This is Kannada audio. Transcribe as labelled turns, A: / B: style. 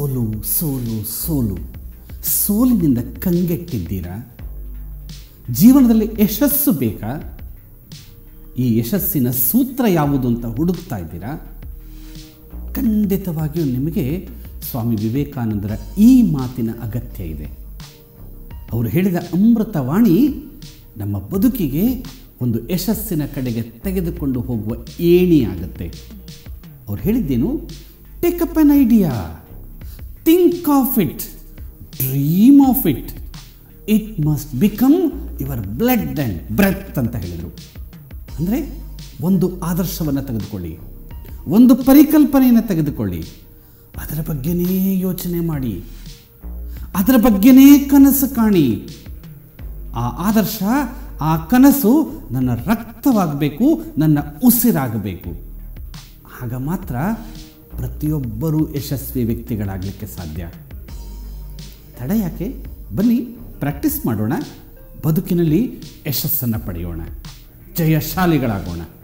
A: ಸೋಲು ಸೋಲು ಸೋಲು ಸೋಲಿನಿಂದ ಕಂಗೆಟ್ಟಿದ್ದೀರಾ ಜೀವನದಲ್ಲಿ ಯಶಸ್ಸು ಬೇಕಾ ಈ ಯಶಸ್ಸಿನ ಸೂತ್ರ ಯಾವುದು ಅಂತ ಹುಡುಕ್ತಾ ಇದ್ದೀರಾ ಖಂಡಿತವಾಗಿಯೂ ನಿಮಗೆ ಸ್ವಾಮಿ ವಿವೇಕಾನಂದರ ಈ ಮಾತಿನ ಅಗತ್ಯ ಇದೆ ಅವರು ಹೇಳಿದ ಅಮೃತವಾಣಿ ನಮ್ಮ ಬದುಕಿಗೆ ಒಂದು ಯಶಸ್ಸಿನ ಕಡೆಗೆ ತೆಗೆದುಕೊಂಡು ಹೋಗುವ ಏಣಿಯಾಗುತ್ತೆ ಅವ್ರು ಹೇಳಿದ್ದೇನು take up an idea think of it dream of it it must become your blood and breath ಅಂತ ಹೇಳಿದರು ಅಂದರೆ ಒಂದು ಆದರ್ಶವನ್ನು ತೆಗೆದುಕೊಳ್ಳಿ ಒಂದು ಪರಿಕಲ್ಪನೆಯನ್ನು ತೆಗೆದುಕೊಳ್ಳಿ ಅದರ ಬಗ್ಗೆನೇ ಯೋಚನೆ ಮಾಡಿ ಅದರ ಬಗ್ಗೆನೇ ಕನಸು ಕಾಣಿ ಆ ಆದರ್ಶ ಆ ಕನಸು ನನ್ನ ರಕ್ತವಾಗಬೇಕು ನನ್ನ ಉಸಿರಾಗಬೇಕು ಆಗ ಮಾತ್ರ ಪ್ರತಿಯೊಬ್ಬರೂ ಯಶಸ್ವಿ ವ್ಯಕ್ತಿಗಳಾಗಲಿಕ್ಕೆ ಸಾಧ್ಯ ತಡ ಯಾಕೆ ಬನ್ನಿ ಪ್ರಾಕ್ಟೀಸ್ ಮಾಡೋಣ ಬದುಕಿನಲ್ಲಿ ಯಶಸ್ಸನ್ನು ಪಡೆಯೋಣ ಜಯಶಾಲಿಗಳಾಗೋಣ